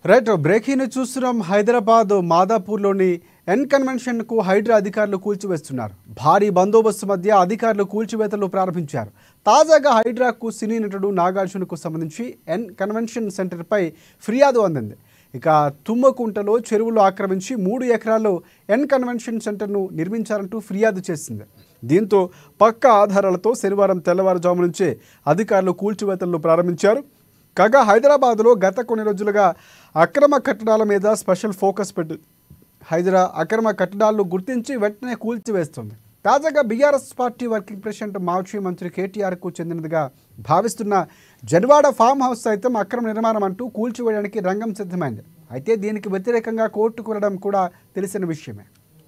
Right breaking news చూస్తున్నాం హైదరాబాద్ మాదాపూర్లోని ఎన్ కన్వెన్షన్కు హైడ్రా అధికారులు కూల్చివేస్తున్నారు భారీ బందోబస్తు మధ్య అధికారులు కూల్చివేతలు ప్రారంభించారు తాజాగా హైడ్రాకు సినీ నటుడు నాగార్జునకు సంబంధించి ఎన్ కన్వెన్షన్ సెంటర్పై ఫిర్యాదు అందింది ఇక తుమ్మకుంటలో చెరువులు ఆక్రమించి మూడు ఎకరాల్లో ఎన్ కన్వెన్షన్ సెంటర్ను నిర్మించారంటూ ఫిర్యాదు చేసింది దీంతో పక్క ఆధారాలతో శనివారం తెల్లవారుజాము నుంచే అధికారులు కూల్చివేతలను ప్రారంభించారు కాగా హైదరాబాద్లో గత కొన్ని రోజులుగా అక్రమ కట్టడాల మీద స్పెషల్ ఫోకస్ పెట్టి హైదరా అక్రమ కట్టడాలను గుర్తించి వెంటనే కూల్చివేస్తుంది తాజాగా బీఆర్ఎస్ పార్టీ వర్కింగ్ ప్రెసిడెంట్ మాజీ మంత్రి కేటీఆర్కు చెందినదిగా భావిస్తున్న జన్వాడ ఫామ్ హౌస్ సైతం అక్రమ నిర్మాణం అంటూ కూల్చివేయడానికి రంగం సిద్ధమైంది అయితే దీనికి వ్యతిరేకంగా కోర్టుకు వెళ్ళడం కూడా తెలిసిన విషయమే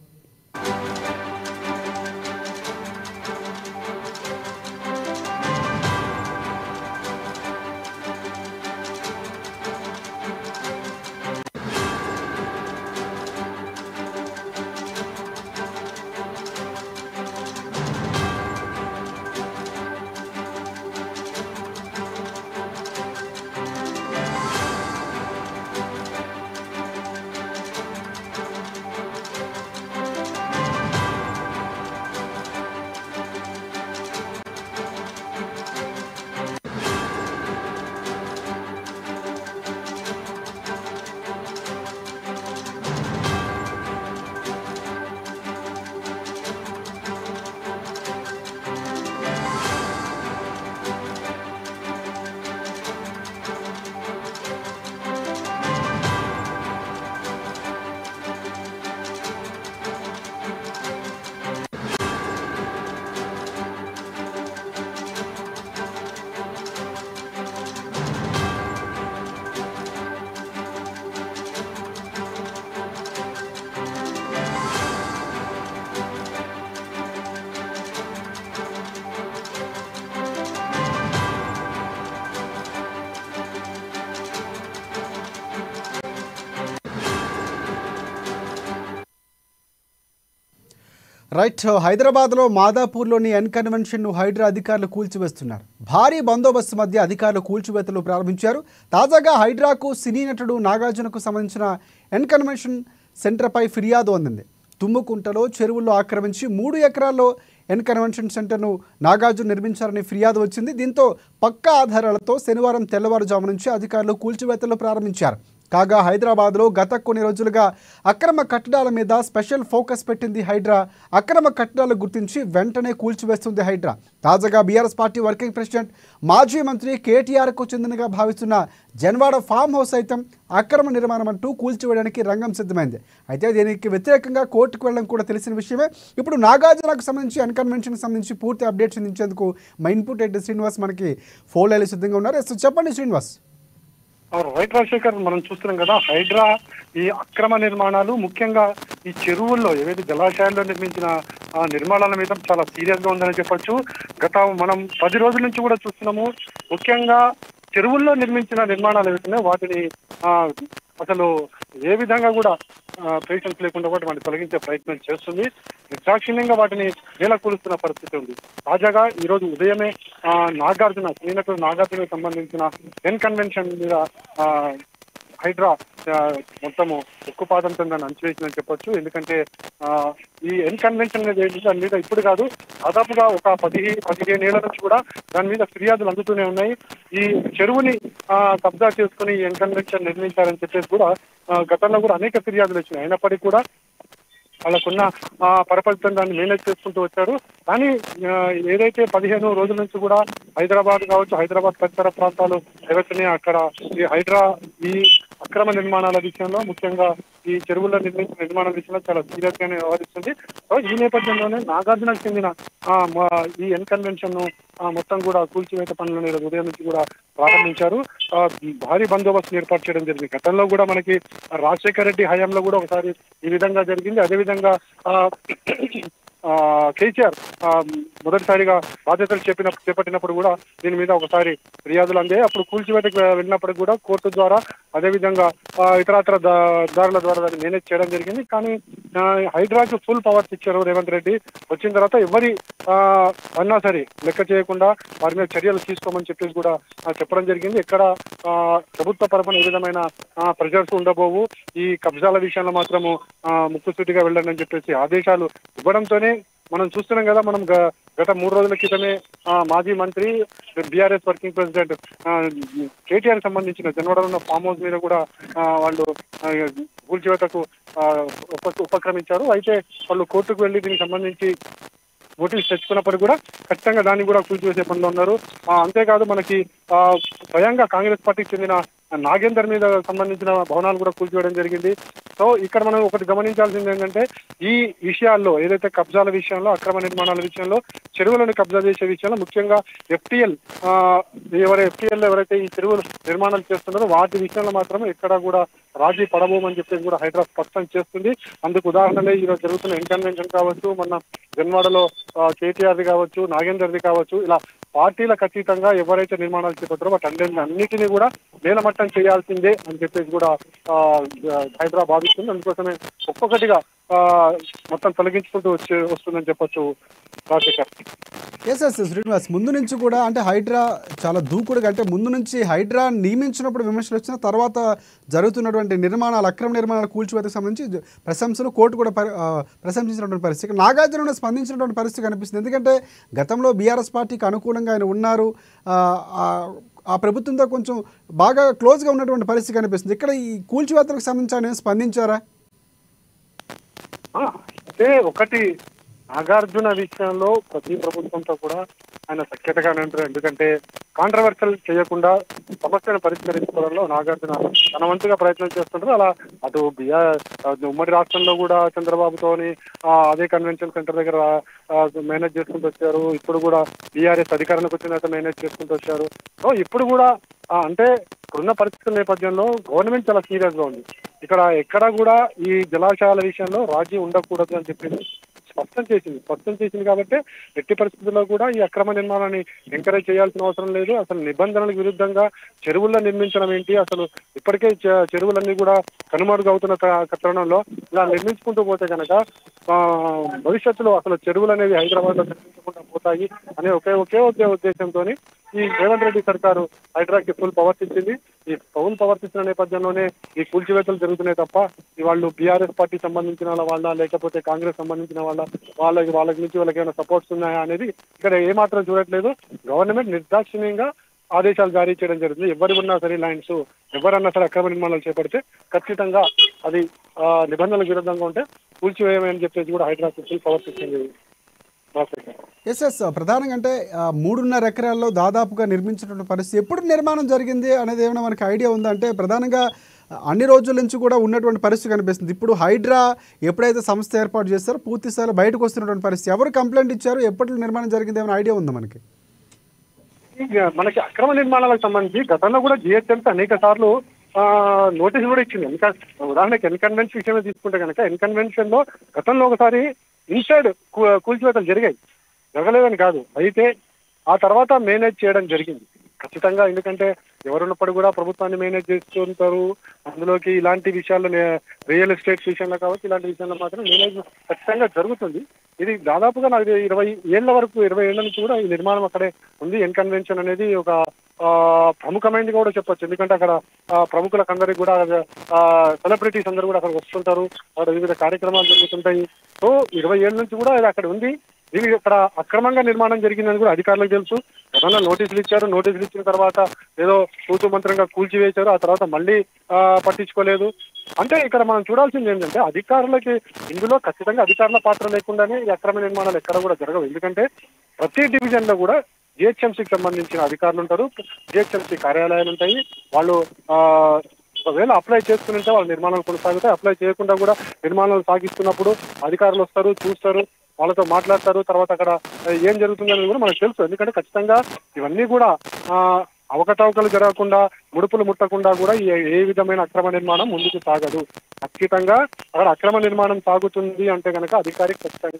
రైట్ హైదరాబాద్లో మాదాపూర్లోని ఎన్ కన్వెన్షన్ను హైడ్రా అధికారులు కూల్చివేస్తున్నారు భారీ బందోబస్తు మధ్య అధికారులు కూల్చివేతలు ప్రారంభించారు తాజాగా హైడ్రాకు సినీ నటుడు నాగార్జునకు సంబంధించిన ఎన్ కన్వెన్షన్ సెంటర్పై ఫిర్యాదు అందింది తుమ్ముకుంటలో చెరువుల్లో ఆక్రమించి మూడు ఎకరాల్లో ఎన్ కన్వెన్షన్ సెంటర్ను నాగార్జున నిర్మించారని ఫిర్యాదు వచ్చింది దీంతో పక్కా ఆధారాలతో శనివారం తెల్లవారుజాము నుంచి అధికారులు కూల్చివేతలు ప్రారంభించారు కాగా హైదరాబాద్లో గత కొన్ని రోజులుగా అక్రమ కట్టడాల మీద స్పెషల్ ఫోకస్ పెట్టింది హైడ్రా అక్రమ కట్టడాలు గుర్తించి వెంటనే కూల్చివేస్తుంది హైడ్రా తాజాగా బీఆర్ఎస్ పార్టీ వర్కింగ్ ప్రెసిడెంట్ మాజీ మంత్రి కేటీఆర్కు చెందినగా భావిస్తున్న జన్వాడ ఫామ్ హౌస్ సైతం అక్రమ నిర్మాణం అంటూ కూల్చివేయడానికి రంగం సిద్ధమైంది అయితే దీనికి వ్యతిరేకంగా కోర్టుకు వెళ్ళడం కూడా తెలిసిన విషయమే ఇప్పుడు నాగార్జునకు సంబంధించి అన్కన్వెన్షన్కి సంబంధించి పూర్తి అప్డేట్స్ అందించేందుకు మా ఇన్పుట్ ఎడ్ శ్రీనివాస్ మనకి ఫోన్ లైన్ సిద్ధంగా ఉన్నారు ఎస్ చెప్పండి శ్రీనివాస్ అవును రైట్ రాజశేఖర్ మనం చూస్తున్నాం కదా హైడ్రా ఈ అక్రమ నిర్మాణాలు ముఖ్యంగా ఈ చెరువుల్లో ఏవైతే జలాశయాల్లో నిర్మించిన ఆ నిర్మాణాల మీద చాలా సీరియస్ గా ఉందని చెప్పొచ్చు గత మనం పది రోజుల నుంచి కూడా చూస్తున్నాము ముఖ్యంగా చెరువుల్లో నిర్మించిన నిర్మాణాలు ఏవైతున్నాయో వాటిని ఆ అసలు ఏ విధంగా కూడా పేషెన్స్ లేకుండా కూడా వాటిని తొలగించే ప్రయత్నం చేస్తుంది నిర్దాక్షిణ్యంగా వాటిని నేల కూలుస్తున్న పరిస్థితి ఉంది తాజాగా ఈ రోజు ఉదయమే ఆ, నాగార్జున శ్రీనటుడు నాగార్జునకు సంబంధించిన ఎన్ కన్వెన్షన్ మీద ఆ, హైడ్రా ఆ, మొత్తము ఉక్కుపాదంతో దాన్ని అంచివేసిందని చెప్పొచ్చు ఎందుకంటే ఆ, ఈ ఎన్ కన్వెన్షన్ అనేది ఏంటి దాని మీద ఇప్పుడు కాదు దాదాపుగా ఒక పది పదిహేను ఏళ్ల నుంచి కూడా దాని మీద ఫిర్యాదులు అందుతూనే ఉన్నాయి ఈ చెరువుని ఆ, కబ్జా చేసుకుని ఈ ఎన్ కన్వెన్షన్ నిర్మించారని చెప్పేసి కూడా ఆ, గతంలో కూడా అనేక ఫిర్యాదులు వచ్చినాయి అయినప్పటికీ కూడా వాళ్ళకున్న ఆ పరపతితో దాన్ని మేనేజ్ చేసుకుంటూ వచ్చారు కానీ ఆ, ఏదైతే పదిహేను రోజుల నుంచి కూడా హైదరాబాద్ కావచ్చు హైదరాబాద్ పరిసర ప్రాంతాలు ఏవైతున్నాయో అక్కడ ఈ హైడ్రా ఈ అక్రమ నిర్మాణాల విషయంలో ముఖ్యంగా ఈ చెరువుల్లో నిర్మించిన నిర్మాణాల విషయంలో చాలా సీరియస్ గానే వ్యవహరిస్తుంది సో ఈ నేపథ్యంలోనే నాగార్జునకు చెందిన ఆ, మా- ఈ ఎన్ కన్వెన్షన్ ను ఆ, మొత్తం కూడా కూల్చివేత పనులను ఈరోజు ఉదయం నుంచి కూడా ప్రారంభించారు ఆ, భారీ బందోబస్తు ఏర్పాటు చేయడం జరిగింది గతంలో కూడా మనకి రాజశేఖర రెడ్డి హయాంలో కూడా ఒకసారి ఈ విధంగా జరిగింది అదేవిధంగా ఆ, ఆ, కేసీఆర్ ఆ, మొదటిసారిగా బాధ్యతలు చెప్పిన చేపట్టినప్పుడు కూడా దీని మీద ఒకసారి ఫిర్యాదులు అందే అప్పుడు కూల్చివేతకు వెళ్ళినప్పుడు కూడా కోర్టు ద్వారా అదేవిధంగా ఆ, ఇతరత్ర దా- దారుల ద్వారా దాన్ని మేనేజ్ చేయడం జరిగింది కానీ ఆ, హైడ్రాకి ఫుల్ పవర్స్ ఇచ్చారు రేవంత్ రెడ్డి వచ్చిన తర్వాత ఎవరి ఆ, అన్నా సరే లెక్క చేయకుండా వారి మీద చర్యలు తీసుకోమని చెప్పేసి కూడా ఆ, చెప్పడం జరిగింది ఎక్కడ ఆ, ప్రభుత్వ పరపున ఏ విధమైన ప్రెజర్స్ ఉండబోవు ఈ కబ్జాల విషయంలో మాత్రము ఆ, ముక్కుసూటిగా వెళ్ళండి అని చెప్పేసి ఆదేశాలు ఇవ్వడంతోనే మనం చూస్తున్నాం కదా మనం గ- గత మూడు రోజుల క్రితమే ఆ, మాజీ మంత్రి బీఆర్ఎస్ వర్కింగ్ ప్రెసిడెంట్ కేటీఆర్ సంబంధించిన జన్వడంలో ఉన్న ఫామ్ హౌస్ మీద కూడా ఆ, వాళ్ళు ఆ, కూల్చివేతకు ఆ, ఉప- ఉపక్రమించారు అయితే వాళ్ళు కోర్టుకు వెళ్ళి దీనికి సంబంధించి నోటీస్ తెచ్చుకున్నప్పుడు కూడా ఖచ్చితంగా దాన్ని కూడా కూల్చివేసే పనిలో ఉన్నారు ఆ, అంతేకాదు మనకి ఆ, స్వయంగా కాంగ్రెస్ పార్టీకి చెందిన నాగేందర్ మీద సంబంధించిన భవనాలు కూడా కూల్చివేయడం జరిగింది సో ఇక్కడ మనం ఒకటి గమనించాల్సింది ఏంటంటే ఈ విషయాల్లో ఏదైతే కబ్జాల విషయంలో అక్రమ నిర్మాణాల విషయంలో చెరువులను కబ్జా చేసే విషయంలో ముఖ్యంగా ఎఫ్టీఎల్ ఎవరు ఎఫ్టీఎల్ ఎవరైతే ఈ చెరువులు నిర్మాణాలు చేస్తున్నారో వాటి విషయంలో మాత్రం ఎక్కడ కూడా రాజీ పడబోమని చెప్పేసి కూడా హైదరాబాద్ స్పష్టం చేస్తుంది అందుకు ఉదాహరణలే ఈరోజు జరుగుతున్న ఇన్కన్వెన్షన్ కావచ్చు మొన్న జన్వాడలో కేటీఆర్ది కావచ్చు నాగేందర్ది కావచ్చు ఇలా పార్టీలకు అతీతంగా ఎవరైతే నిర్మాణాలు చేపట్టారో వాటి అన్ని అన్నిటినీ కూడా నేలమట్టం చేయాల్సిందే అని చెప్పేసి కూడా ఆ, హైదరాబాద్ భావిస్తుంది అందుకోసమే ఒక్కొక్కటిగా ఆ, మొత్తం తొలగించుకుంటూ వచ్చి వస్తుందని చెప్పొచ్చు రాజశేఖర్ ఎస్ ఎస్ శ్రీనివాస్ ముందు నుంచి కూడా అంటే హైడ్రా చాలా దూకుడుగా అంటే ముందు నుంచి హైడ్రా నియమించినప్పుడు విమర్శలు వచ్చిన తర్వాత జరుగుతున్నటువంటి నిర్మాణాలు అక్రమ నిర్మాణాల కూల్చివేతకు సంబంధించి ప్రశంసలు కోర్టు కూడా పరి- ఆ, ప్రశంసించినటువంటి పరిస్థితి ఇక్కడ నాగార్జున స్పందించినటువంటి పరిస్థితి కనిపిస్తుంది ఎందుకంటే గతంలో బీఆర్ఎస్ పార్టీకి అనుకూలంగా ఆయన ఉన్నారు ఆ, ఆ- ఆ ప్రభుత్వంతో కొంచెం బాగా క్లోజ్గా ఉన్నటువంటి పరిస్థితి కనిపిస్తుంది ఇక్కడ ఈ కూల్చివేతలకు సంబంధించి ఆయన ఏం స్పందించారా ఆ, అంటే ఒకటి నాగార్జున విషయంలో ప్రతి ప్రభుత్వంతో కూడా ఆయన సఖ్యతగానే ఉంటారు ఎందుకంటే కాంట్రవర్షియల్ చేయకుండా సమస్యను పరిష్కరించుకోవడంలో నాగార్జున తన వంతుగా ప్రయత్నం చేస్తుంటారు అలా అటు బిఆర్ ఉమ్మడి రాష్ట్రంలో కూడా చంద్రబాబుతోని ఆ, అదే కన్వెన్షన్ సెంటర్ దగ్గర మేనేజ్ చేసుకుంటూ వచ్చారు ఇప్పుడు కూడా బీఆర్ఎస్ అధికారంలోకి వచ్చిన తర్వాత మేనేజ్ చేసుకుంటూ వచ్చారు సో ఇప్పుడు కూడా ఆ, అంటే ఇప్పుడున్న పరిస్థితుల నేపథ్యంలో గవర్నమెంట్ చాలా సీరియస్ గా ఉంది ఇక్కడ ఎక్కడ కూడా ఈ జలాశయాల విషయంలో రాజీ ఉండకూడదు అని చెప్పేసి స్పష్టం చేసింది స్పష్టం చేసింది కాబట్టి ఎట్టి పరిస్థితుల్లో కూడా ఈ అక్రమ నిర్మాణాన్ని ఎంకరేజ్ చేయాల్సిన అవసరం లేదు అసలు నిబంధనలకు విరుద్ధంగా చెరువుల్లో నిర్మించడం ఏంటి అసలు ఇప్పటికే చె- చెరువులన్నీ కూడా కనుమరుగవుతున్న త- తరుణంలో ఇలా నిర్మించుకుంటూ పోతే కనుక ఆ, భవిష్యత్తులో అసలు చెరువులు అనేవి హైదరాబాద్ లో నిర్మించకుండా పోతాయి అనే ఒకే ఒకే ఒకే ఉద్దేశంతో ఈ రేవంత్ రెడ్డి సర్కారు హైడ్రాకి ఫుల్ పవర్స్ ఇచ్చింది ఈ ఫుల్ పవర్స్ ఇచ్చిన నేపథ్యంలోనే ఈ కూల్చివేతలు జరుగుతున్నాయి తప్ప ఈ వాళ్ళు బీఆర్ఎస్ పార్టీ సంబంధించిన వాళ్ళ లేకపోతే కాంగ్రెస్ సంబంధించిన వాళ్ళ వాళ్ళకి వాళ్ళకి నుంచి వాళ్ళకి ఏమైనా సపోర్ట్స్ ఉన్నాయా అనేది ఇక్కడ ఏమాత్రం చూడట్లేదు గవర్నమెంట్ నిర్దాక్షిణ్యంగా ఆదేశాలు జారీ చేయడం జరుగుతుంది ఎవరు ఉన్నా సరే లైన్స్ ఎవరన్నా సరే అక్రమ నిర్మాణాలు చేపడితే ఖచ్చితంగా అది ఆ, నిబంధనలకు విరుద్ధంగా ఉంటే కూల్చివేయమని చెప్పేసి కూడా హైదరాబాద్ ఫుల్ పవర్స్ ఇచ్చింది రాజశేఖర్. ఎస్ ఎస్ ప్రధానంగా అంటే ఆ, మూడున్నర ఎకరాల్లో దాదాపుగా నిర్మించినటువంటి పరిస్థితి ఎప్పుడు నిర్మాణం జరిగింది అనేది ఏమైనా మనకి ఐడియా ఉందా అంటే ప్రధానంగా అన్ని రోజుల నుంచి కూడా ఉన్నటువంటి పరిస్థితి కనిపిస్తుంది ఇప్పుడు హైడ్రా ఎప్పుడైతే సంస్థ ఏర్పాటు చేస్తారో పూర్తి స్థాయిలో బయటకు వస్తున్నటువంటి పరిస్థితి ఎవరు కంప్లైంట్ ఇచ్చారు ఎప్పటి నిర్మాణం జరిగింది ఏమైనా ఐడియా ఉందా మనకి ఇక మనకి అక్రమ నిర్మాణాలకు సంబంధించి గతంలో కూడా జిహెచ్ఎంసీ అనేక సార్లు ఆ, నోటీసులు కూడా ఇచ్చింది ఇంకా ఉదాహరణకి ఎన్కన్వెన్షన్ విషయమే తీసుకుంటే కనుక ఎన్కన్వెన్షన్ లో గతంలో ఒకసారి ఇన్సైడ్ కూల్చివేతలు జరిగాయి జరగలేదని కాదు అయితే ఆ తర్వాత మేనేజ్ చేయడం జరిగింది ఖచ్చితంగా ఎందుకంటే ఎవరున్నప్పుడు కూడా ప్రభుత్వాన్ని మేనేజ్ చేస్తూ ఉంటారు అందులోకి ఇలాంటి విషయాల్లో రియల్ ఎస్టేట్ విషయంలో కావచ్చు ఇలాంటి విషయంలో మాత్రం మేనేజ్ ఖచ్చితంగా జరుగుతుంది ఇది దాదాపుగా నాకు ఇది ఇరవై ఏళ్ల వరకు ఇరవై ఏళ్ల నుంచి కూడా ఈ నిర్మాణం అక్కడే ఉంది ఎన్ కన్వెన్షన్ అనేది ఒక ఆ, ప్రముఖమైనది కూడా చెప్పొచ్చు ఎందుకంటే అక్కడ ఆ, ప్రముఖులకు అందరికి కూడా సెలబ్రిటీస్ అందరూ కూడా అక్కడ వస్తుంటారు అక్కడ వివిధ కార్యక్రమాలు జరుగుతుంటాయి సో ఇరవై ఏళ్ళ నుంచి కూడా ఇది అక్కడ ఉంది ఇది ఇక్కడ అక్రమంగా నిర్మాణం జరిగిందని కూడా అధికారులకు తెలుసు గతంలో నోటీసులు ఇచ్చారు నోటీసులు ఇచ్చిన తర్వాత ఏదో తూతు మంత్రంగా కూల్చివేశారు ఆ తర్వాత మళ్ళీ ఆ, పట్టించుకోలేదు అంటే ఇక్కడ మనం చూడాల్సింది ఏంటంటే అధికారులకి ఇందులో ఖచ్చితంగా అధికారుల పాత్ర లేకుండానే ఈ అక్రమ నిర్మాణాలు ఎక్కడ కూడా జరగవు ఎందుకంటే ప్రతి డివిజన్ లో కూడా జిహెచ్ఎంసీకి సంబంధించిన అధికారులు ఉంటారు జిహెచ్ఎంసీ కార్యాలయాలు ఉంటాయి వాళ్ళు ఆ ఒకవేళ అప్లై చేసుకుని ఉంటే వాళ్ళ నిర్మాణాలు కొనసాగుతాయి అప్లై చేయకుండా కూడా నిర్మాణాలు సాగిస్తున్నప్పుడు అధికారులు వస్తారు చూస్తారు వాళ్ళతో మాట్లాడతారు తర్వాత అక్కడ ఏం జరుగుతుందనేది కూడా మనకు తెలుసు ఎందుకంటే ఖచ్చితంగా ఇవన్నీ కూడా ఆ అవకతవకలు జరగకుండా ముడుపులు ముట్టకుండా కూడా ఏ ఏ విధమైన అక్రమ నిర్మాణం ముందుకు సాగదు ఖచ్చితంగా అక్కడ అక్రమ నిర్మాణం సాగుతుంది అంటే కనుక అధికారి ఖచ్చితంగా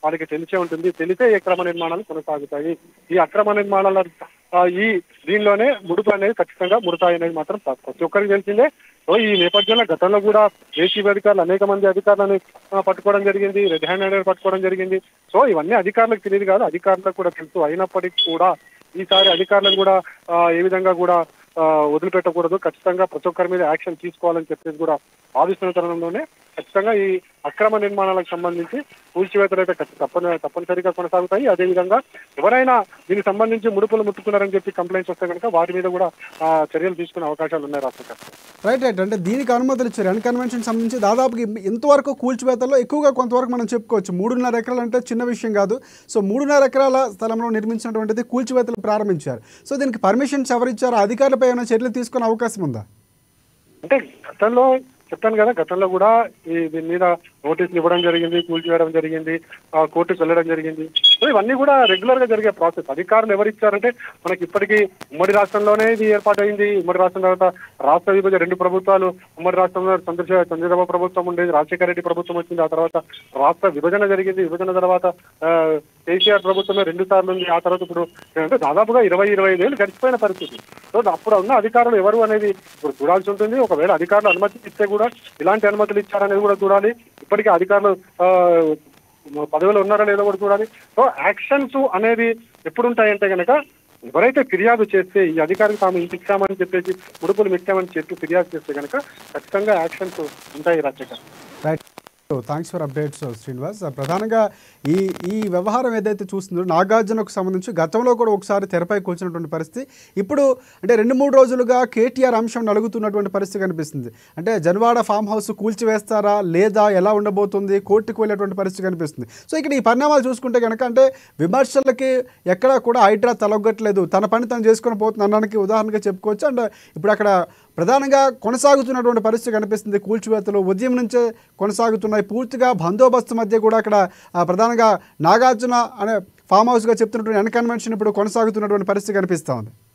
వాళ్ళకి తెలిసే ఉంటుంది తెలిసే ఈ అక్రమ నిర్మాణాలు కొనసాగుతాయి ఈ అక్రమ నిర్మాణాల ఆ, ఈ దీనిలోనే ముడుపు అనేది ఖచ్చితంగా ముడతాయి అనేది మాత్రం ప్రతి ఒక్కరికి తెలిసిందే సో ఈ నేపథ్యంలో గతంలో కూడా ఏసీబీ అధికారులు అనేక మంది అధికారులను ఆ, పట్టుకోవడం జరిగింది రెడ్ హ్యాండ్ పట్టుకోవడం జరిగింది సో ఇవన్నీ అధికారులకు తెలియదు కాదు అధికారులకు కూడా తెలుసు అయినప్పటికీ కూడా ఈసారి అధికారులను కూడా ఆ, ఏ విధంగా కూడా ఆ, వదిలిపెట్టకూడదు ఖచ్చితంగా ప్రతి ఒక్కరి మీద యాక్షన్ తీసుకోవాలని చెప్పేసి కూడా భావిస్తున్న తరుణంలోనే ఖచ్చితంగా ఈ అక్రమ నిర్మాణాలకు సంబంధించి కూల్చివేతలు అయితే ఖచ్చి- తప్పని తప్పనిసరిగా కొనసాగుతాయి అదేవిధంగా ఎవరైనా దీనికి సంబంధించి ముడుపులు ముట్టుకున్నారని చెప్పి కంప్లైంట్స్ వస్తే కనుక వాటి మీద కూడా ఆ, చర్యలు తీసుకునే అవకాశాలు ఉన్నాయి రాష్ట్ర రైట్ రైట్ అంటే దీనికి అనుమతులు ఇచ్చారు ఎన్ కన్వెన్షన్ సంబంధించి దాదాపుగా ఇంతవరకు కూల్చివేతల్లో ఎక్కువగా కొంతవరకు మనం చెప్పుకోవచ్చు మూడున్నర ఎకరాలు అంటే చిన్న విషయం కాదు సో మూడున్నర ఎకరాల స్థలంలో నిర్మించినటువంటిది కూల్చివేతలు ప్రారంభించారు సో దీనికి పర్మిషన్స్ ఎవరిచ్చారు అధికారులపై ఏమైనా చర్యలు తీసుకునే అవకాశం ఉందా అంటే గతంలో చెప్పాను కదా గతంలో కూడా ఈ దీని మీద నోటీసులు ఇవ్వడం జరిగింది కూల్చివేయడం జరిగింది ఆ, కోర్టుకు వెళ్ళడం జరిగింది సో ఇవన్నీ కూడా రెగ్యులర్ గా జరిగే ప్రాసెస్ అధికారులు ఎవరు ఇచ్చారంటే మనకి ఇప్పటికీ ఉమ్మడి రాష్ట్రంలోనే ఇది ఏర్పాటైంది ఉమ్మడి రాష్ట్రం తర్వాత రాష్ట్ర విభజన రెండు ప్రభుత్వాలు ఉమ్మడి రాష్ట్రంలో చంద్రశేఖర చంద్రబాబు ప్రభుత్వం ఉండేది రాజశేఖర రెడ్డి ప్రభుత్వం వచ్చింది ఆ తర్వాత రాష్ట్ర విభజన జరిగింది విభజన తర్వాత ఆ, కేసీఆర్ ప్రభుత్వమే రెండు సార్లు ఉంది ఆ తర్వాత ఇప్పుడు అంటే దాదాపుగా ఇరవై ఇరవై ఐదు ఏళ్ళు గడిచిపోయిన పరిస్థితి సో అప్పుడు ఉన్న అధికారులు ఎవరు అనేది ఇప్పుడు చూడాల్సి ఉంటుంది ఒకవేళ అధికారులు అనుమతి ఇస్తే కూడా ఇలాంటి అనుమతులు ఇచ్చారనేది కూడా చూడాలి ఇప్పటికే అధికారులు ఆ, పదవిలో ఉన్నారో లేదో కూడా చూడాలి సో యాక్షన్స్ అనేది ఎప్పుడు ఉంటాయంటే కనుక ఎవరైతే ఫిర్యాదు చేస్తే ఈ అధికారికి తాము ఇంటికి ఇచ్చామని చెప్పేసి ముడుపులు మిచ్చామని చెప్పి ఫిర్యాదు చేస్తే కనుక ఖచ్చితంగా యాక్షన్స్ ఉంటాయి Rajasekhar right thanks for updates Srinivas ప్రధానంగా ఈ ఈ వ్యవహారం ఏదైతే చూస్తుందో నాగార్జునకు సంబంధించి గతంలో కూడా ఒకసారి తెరపై కూర్చున్నటువంటి పరిస్థితి ఇప్పుడు అంటే రెండు మూడు రోజులుగా కేటీఆర్ అంశం నలుగుతున్నటువంటి పరిస్థితి కనిపిస్తుంది అంటే జన్వాడ ఫామ్ హౌస్ కూల్చివేస్తారా లేదా ఎలా ఉండబోతుంది కోర్టుకు వెళ్ళేటువంటి పరిస్థితి కనిపిస్తుంది సో ఇక్కడ ఈ పరిణామాలు చూసుకుంటే కనుక అంటే విమర్శలకి ఎక్కడా కూడా హైడ్రా తలొగ్గట్లేదు తన పని తను చేసుకొని పోతుంది అనడానికి ఉదాహరణగా చెప్పుకోవచ్చు అండ్ ఇప్పుడు అక్కడ ప్రధానంగా కొనసాగుతున్నటువంటి పరిస్థితి కనిపిస్తుంది కూల్చివేతలు ఉదయం నుంచే కొనసాగుతున్నాయి పూర్తిగా బందోబస్తు మధ్య కూడా అక్కడ ఆ, ప్రధానంగా నాగార్జున అనే ఫామ్ హౌస్గా చెప్తున్నటువంటి ఎన్ కన్వెన్షన్ ఇప్పుడు కొనసాగుతున్నటువంటి పరిస్థితి కనిపిస్తూ ఉంది